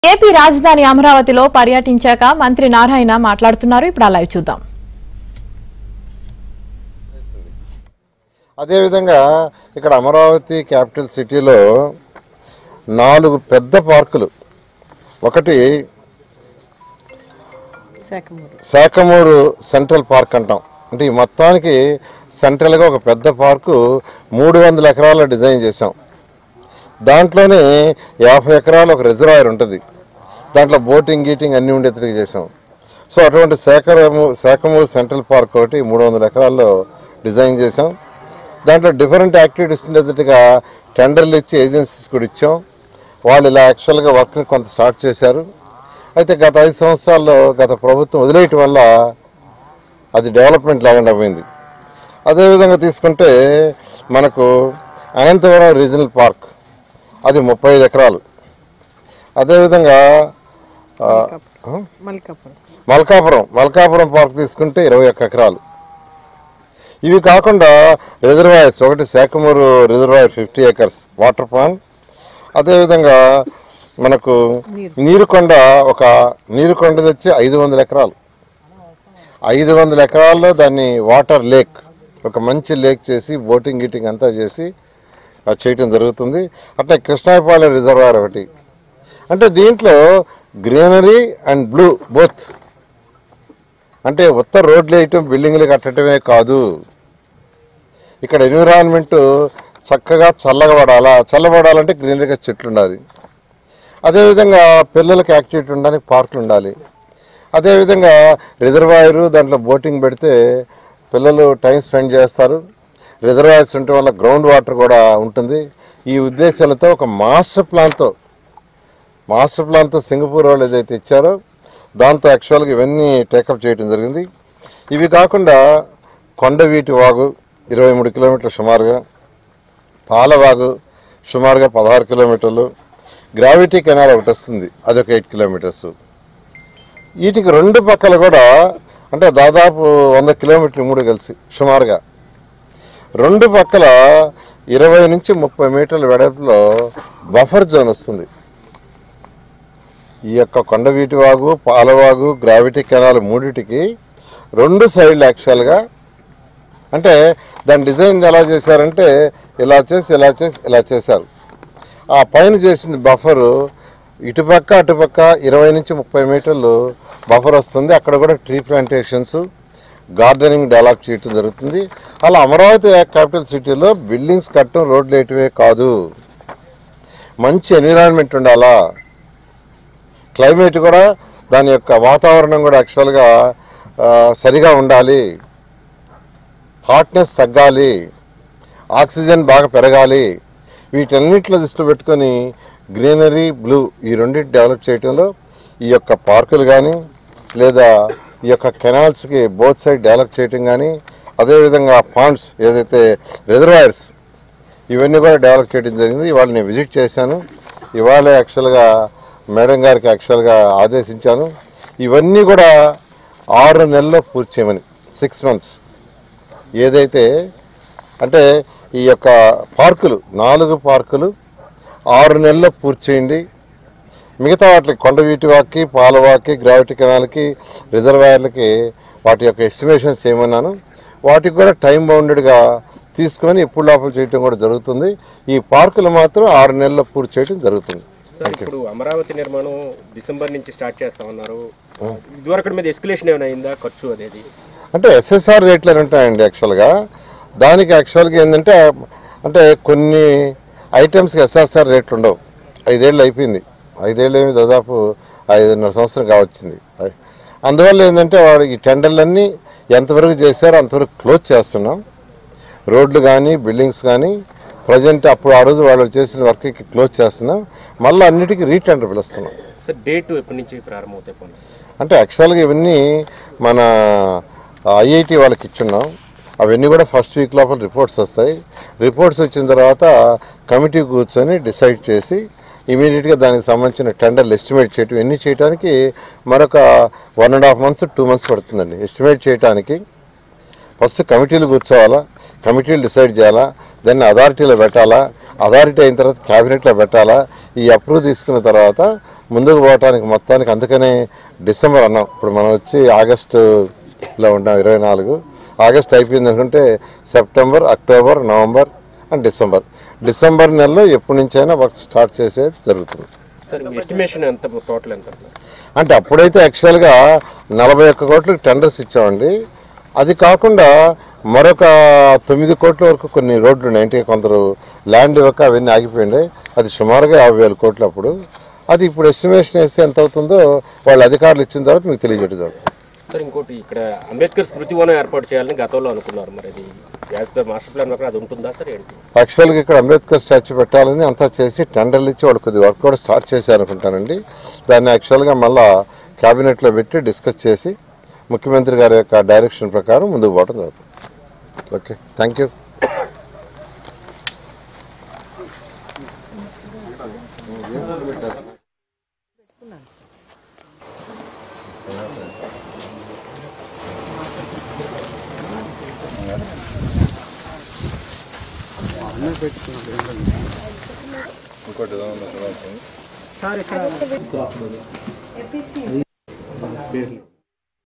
AP రాజధాని అమరావతిలో పర్యటించాక మంత్రి నారాయణ మాట్లాడుతున్నారు ఇప్పుడు అలా చూద్దాం అదేవిధంగా ఇక్కడ అమరావతి క్యాపిటల్ సిటీలో నాలుగు పెద్ద పార్కులు ఒకటి శాఖమూరు శాఖమూరు సెంట్రల్ పార్క్ అంటాం అంటే ఈ మొత్తానికి సెంట్రల్గా ఒక పెద్ద పార్కు మూడు వందల ఎకరాల డిజైన్ చేసాం దాంట్లోనే యాభై ఎకరాలు ఒక రిజర్వాయర్ ఉంటుంది దాంట్లో బోటింగ్ గీటింగ్ అన్నీ ఉండేట్టుగా చేసాం సో అటువంటి శాఖము శాఖమూరు సెంట్రల్ పార్క్ ఒకటి మూడు వందల ఎకరాల్లో డిజైన్ చేసాం దాంట్లో డిఫరెంట్ యాక్టివిటీస్ ఉండేటట్టుగా టెండర్లు ఇచ్చి ఏజెన్సీస్ కూడా ఇచ్చాం వాళ్ళు ఇలా యాక్చువల్గా వర్క్ని కొంత స్టార్ట్ చేశారు అయితే గత ఐదు సంవత్సరాల్లో గత ప్రభుత్వం వదిలేయటం వల్ల అది డెవలప్మెంట్ లేకుండా పోయింది అదేవిధంగా తీసుకుంటే మనకు అనంతపురం రీజనల్ పార్క్ అది ముప్పై ఐదు ఎకరాలు అదేవిధంగా ఆ, ఆ? మల్కాపురం మల్కాపురం మల్కాపురం పార్క్ తీసుకుంటే ఇరవై ఒక్క ఎకరాలు ఇవి కాకుండా రిజర్వాయర్స్ ఒకటి Sakhamuru reservoir fifty acres water pan అదేవిధంగా మనకు నీరుకొండ ఒక నీరుకొండ వచ్చి ఐదు వందల ఎకరాలు ఐదు వందల ఎకరాల్లో దాన్ని వాటర్ లేక్ ఒక మంచి లేక్ చేసి బోటింగ్ గీటింగ్ అంతా చేసి అది చేయటం జరుగుతుంది అట్లా కృష్ణాయపాలెం రిజర్వాయర్ ఒకటి అంటే దీంట్లో గ్రీనరీ అండ్ బ్లూ బోత్ అంటే ఉత్తర రోడ్లు వేయటం బిల్డింగ్లు కట్టడమే కాదు ఇక్కడ ఎన్విరాన్మెంట్ చక్కగా చల్లగా పడాలా చల్లబడాలంటే గ్రీనరీగా చెట్లు ఉండాలి అదేవిధంగా పిల్లలకి యాక్టివిటీ ఉండడానికి పార్కులు ఉండాలి అదేవిధంగా రిజర్వాయరు దాంట్లో బోటింగ్ పెడితే పిల్లలు టైం స్పెండ్ చేస్తారు రిజర్వాయర్స్ ఉండటం వల్ల గ్రౌండ్ వాటర్ కూడా ఉంటుంది ఈ ఉద్దేశాలతో ఒక మాస్టర్ ప్లాన్తో మాస్టర్ ప్లాన్తో సింగపూర్ వాళ్ళు ఏదైతే ఇచ్చారో దాంతో యాక్చువల్గా ఇవన్నీ టేకప్ చేయడం జరిగింది ఇవి కాకుండా కొండవీటి వాగు ఇరవై మూడు కిలోమీటర్లు సుమారుగా పాలవాగు సుమారుగా పదహారు కిలోమీటర్లు గ్రావిటీ కెనాల్ ఒకటి వస్తుంది అదొక ఎయిట్ కిలోమీటర్స్ వీటికి రెండు పక్కల కూడా అంటే దాదాపు వంద కిలోమీటర్లు మూడు కలిసి సుమారుగా రెండు పక్కల ఇరవై నుంచి ముప్పై మీటర్ల వెడల్పులో బఫర్ జోన్ వస్తుంది ఈ యొక్క కొండవీటి వాగు పాలవాగు గ్రావిటీ కెనాల్ మూడిటికి రెండు సైడ్లు యాక్చువల్గా అంటే దాని డిజైన్ ఎలా చేశారంటే ఇలా చేసి ఇలా చేసి ఇలా చేశారు ఆ పైన చేసింది బఫరు ఇటుపక్క అటుపక్క ఇరవై నుంచి ముప్పై మీటర్లు బఫర్ వస్తుంది అక్కడ కూడా ట్రీ ప్లాంటేషన్స్ గార్డెనింగ్ డెవలప్ చేయటం జరుగుతుంది అలా అమరావతి క్యాపిటల్ సిటీలో బిల్డింగ్స్ కట్టడం రోడ్లు వేయటమే కాదు మంచి ఎన్విరాన్మెంట్ ఉండాలా క్లైమేట్ కూడా దాని యొక్క వాతావరణం కూడా యాక్చువల్గా ఆ, సరిగా ఉండాలి హాట్నెస్ తగ్గాలి ఆక్సిజన్ బాగా పెరగాలి వీటన్నిటిలో దృష్టిలో పెట్టుకొని గ్రీనరీ బ్లూ ఈ రెండింటి డెవలప్ చేయడంలో ఈ యొక్క పార్కులు కానీ లేదా ఈ యొక్క కెనాల్స్కి బోత్ సైడ్ డెవలప్ చేయటం కానీ అదేవిధంగా పాండ్స్ ఏదైతే రిజర్వాయర్స్ ఇవన్నీ కూడా డెవలప్ చేయడం జరిగింది ఇవాళ నేను విజిట్ చేశాను ఇవాళ యాక్చువల్గా మేడం గారికి యాక్చువల్గా ఆదేశించాను ఇవన్నీ కూడా ఆరు నెలల్లో పూర్తి చేయమని సిక్స్ మంత్స్ ఏదైతే అంటే ఈ యొక్క పార్కులు నాలుగు పార్కులు ఆరు నెలల్లో పూర్తి చేయండి మిగతా వాటికి కొండవీటి వాక్కి పాలవాక్కి గ్రావిటీ కెనాల్కి రిజర్వాయర్లకి వాటి యొక్క ఎస్టిమేషన్స్ చేయమన్నాను వాటికి కూడా టైం బౌండెడ్గా తీసుకొని ఎప్పుడు లోపల చేయటం కూడా జరుగుతుంది ఈ పార్కులు మాత్రం ఆరు నెలల్లో పూర్తి చేయడం జరుగుతుంది సార్ ఇప్పుడు అమరావతి నిర్మాణం డిసెంబర్ నుంచి స్టార్ట్ చేస్తామన్నారు ఇదివరకు మీద ఎస్కలేషన్ ఏమైనా అయిందా ఖర్చు అనేది అంటే ఎస్ఎస్ఆర్ రేట్లు అని ఉంటాయండి యాక్చువల్గా దానికి యాక్చువల్గా ఏంటంటే అంటే కొన్ని ఐటమ్స్కి ఎస్ఎస్ఆర్ రేట్లు ఉండవు ఐదేళ్ళు అయిపోయింది ఐదేళ్ళు ఏమి దాదాపు ఐదున్నర సంవత్సరం కావచ్చింది అయ్- అందువల్ల ఏంటంటే వాడు ఈ టెండర్లన్నీ ఎంతవరకు చేశారో అంతవరకు క్లోజ్ చేస్తున్నాం రోడ్లు కానీ బిల్డింగ్స్ కానీ ప్రజెంట్ అప్పుడు ఆ రోజు వాళ్ళు చేసిన వర్క్కి క్లోజ్ చేస్తున్నాం మళ్ళీ అన్నిటికీ రీటెండర్ పిలుస్తున్నాం సార్ డేట్ ఎప్పటి నుంచి ప్రారంభమవుతాయి పనులు అంటే యాక్చువల్గా ఇవన్నీ మన ఐఐటి వాళ్ళకి ఇచ్చున్నాం అవన్నీ కూడా ఫస్ట్ వీక్ లోపల రిపోర్ట్స్ వస్తాయి రిపోర్ట్స్ వచ్చిన తర్వాత కమిటీ కూర్చొని డిసైడ్ చేసి ఇమీడియట్గా దానికి సంబంధించిన టెండర్లు ఎస్టిమేట్ చేయటం ఎన్ని చేయడానికి మరొక one and half months two months పడుతుందండి ఎస్టిమేట్ చేయడానికి ఫస్ట్ కమిటీలు కూర్చోవాలా కమిటీలు డిసైడ్ చేయాలా దాన్ని అథారిటీలో పెట్టాలా అథారిటీ అయిన తర్వాత క్యాబినెట్లో పెట్టాలా ఈ అప్రూవ్ తీసుకున్న తర్వాత ముందుకు పోవటానికి మొత్తానికి అందుకనే డిసెంబర్ అన్నాం ఇప్పుడు మనం వచ్చి ఆగస్టులో ఉన్నాం ఇరవై నాలుగు ఆగస్ట్ అయిపోయింది అనుకుంటే September October November and December December నెలలో ఎప్పటి నుంచైనా వర్క్ స్టార్ట్ చేసేది జరుగుతుంది సార్ మీ ఎస్టిమేషన్ ఎంత టోటల్ ఎంత అంటే అప్పుడైతే యాక్చువల్గా నలభై ఒక్క కోట్లకు టెండర్స్ ఇచ్చామండి అది కాకుండా మరొక తొమ్మిది కోట్ల వరకు కొన్ని రోడ్లు ఉన్నాయి అంటే కొందరు ల్యాండ్ ఇవ్వక అవన్నీ ఆగిపోయింది అది సుమారుగా యాభై వేల కోట్లు అప్పుడు అది ఇప్పుడు ఎస్టిమేషన్ వేస్తే ఎంత అవుతుందో వాళ్ళ అధికారులు ఇచ్చిన తర్వాత మీకు తెలియజేయడం జరుగుతుంది సార్ ఇంకోటి ఇక్కడ అంబేద్కర్ స్మృతి వనం ఏర్పాటు చేయాలని గతంలో అనుకున్నారు మరి అది యాజ్ పర్ మాస్టర్ ప్లాన్ ప్రకారం అది ఉంటుందా సార్ ఏంటి యాక్చువల్గా ఇక్కడ అంబేద్కర్ స్టాచ్యూ పెట్టాలని అంతా చేసి టెండర్లు ఇచ్చి వాళ్ళు కొద్దిగా వర్క్ కూడా స్టార్ట్ చేశారు అనుకుంటానండి దాన్ని యాక్చువల్గా మళ్ళా క్యాబినెట్లో పెట్టి డిస్కస్ చేసి ముఖ్యమంత్రి గారి యొక్క డైరెక్షన్ ప్రకారం ముందుకు పోవడం జరుగుతుంది ఓకే థ్యాంక్ యూ ఇంకోటి